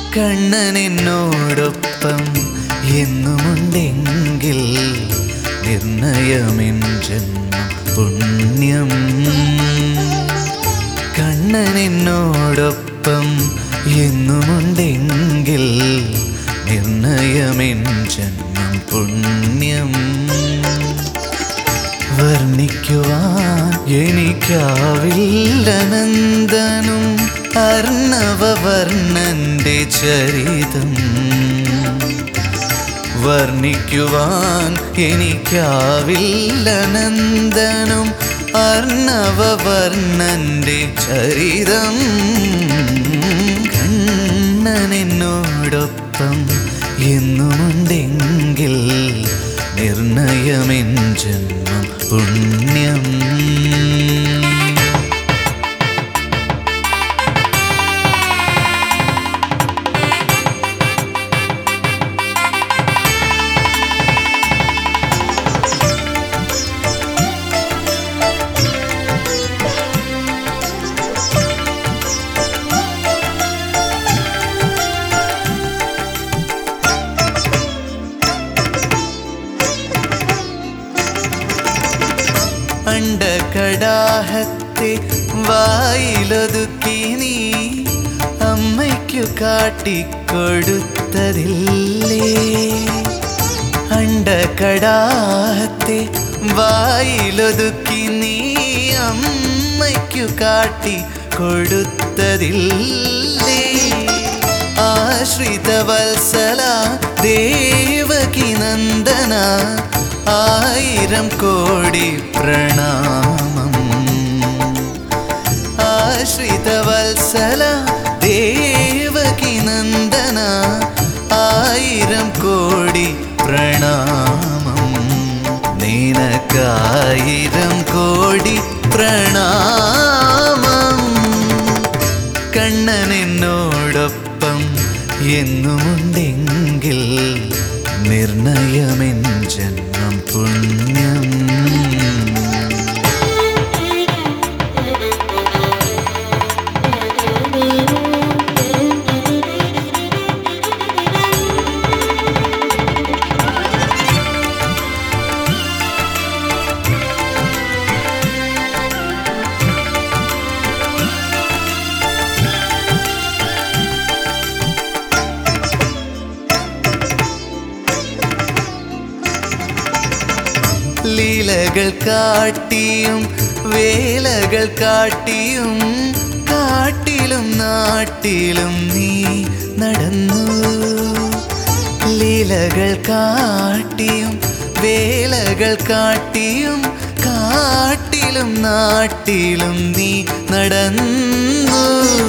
കണ്ണൻ എന്നോടൊപ്പം എന്നുമുണ്ടെങ്കിൽ നിർണയമെൻ ജന്മം പുണ്യം കണ്ണൻ എന്നോടൊപ്പം എന്നുമുണ്ടെങ്കിൽ നിർണയമെൻ ജന്മം പുണ്യം വർണ്ണിക്കുവാൻ എനിക്കാവില്ല നന്ദനും അർണവവർണ്ണന്റെ ചരിതം വർണ്ണിക്കുവാൻ എനിക്കാവില്ല നന്ദനും അർണവവർണ്ണന്റെ ചരിതം കണ്ണനെന്നോടൊപ്പം എന്നുമുണ്ടെങ്കിൽ നിർണയമെൻ ജന്മം പുണ്യം അണ്ടകടാഹത്തെ വായിലൊതുക്കി നീ അമ്മയ്ക്കു കാട്ടിക്കൊടുത്തതില്ലേ അണ്ടകടാഹത്തെ വായിലൊതുക്കി നീ അമ്മയ്ക്കു കാട്ടി കൊടുത്തതില്ലേ ആശ്രിതവത്സല ദേവകി നന്ദന ആയിരം കോടി പ്രണാമം ആശ്രിതവത്സല ദേവകി നന്ദന ആയിരം കോടി പ്രണാമം നിനക്കായിരം കോടി പ്രണാമം കണ്ണനെന്നോടൊപ്പം എന്നുമുണ്ടെങ്കിൽ നിർണയമെൻ ജന്മം പുണ്യം ലീലകൾ കാട്ടിയും വേലകൾ കാട്ടിയും കാട്ടിലും നാട്ടിലും നീ നടന്നു ലീലകൾ കാട്ടിയും വേലകൾ കാട്ടിയും കാട്ടിലും നാട്ടിലും നീ നടന്നു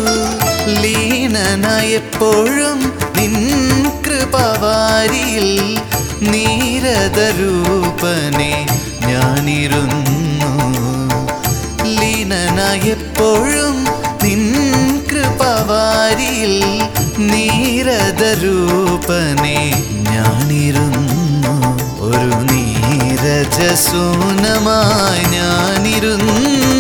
ലീനനായപ്പോഴും നിൻ കൃപവാരിയിൽ നീരദരൂപനെ ഞാനിരുന്നു ലീനനായപ്പോഴും നിൻ കൃപവാരിയിൽ നീരദരൂപനെ ഞാനിരുന്നു ഒരു നീരജസൂനമായി ഞാനിരുന്നു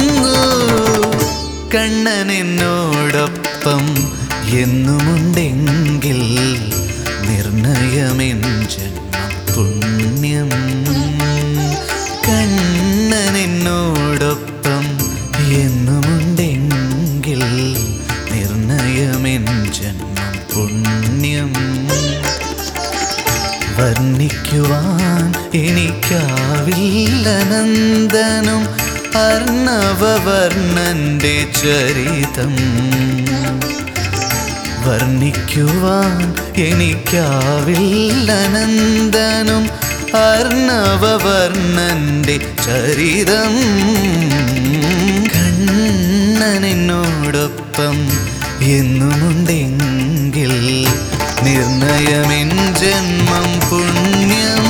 കണ്ണനെന്നോടൊപ്പം എന്നുമുണ്ടെങ്കിൽ നിർണയമെൻ ജന്മം പുണ്യം കണ്ണനെന്നോടൊപ്പം എന്നുമുണ്ടെങ്കിൽ നിർണയമെൻ ജന്മം പുണ്യം വർണ്ണിക്കുവാൻ എനിക്കാവില്ല നന്ദനും അർണവവർണ്ണന്റെ ചരിതം വർണ്ണിക്കുവാൻ എനിക്കാവില്ല നന്ദനും അർണവവർണ്ണന്റെ ചരിതം കണ്ണനെന്നോടൊപ്പം എന്നുമുണ്ടെങ്കിൽ നിർണയമെൻ ജന്മം പുണ്യം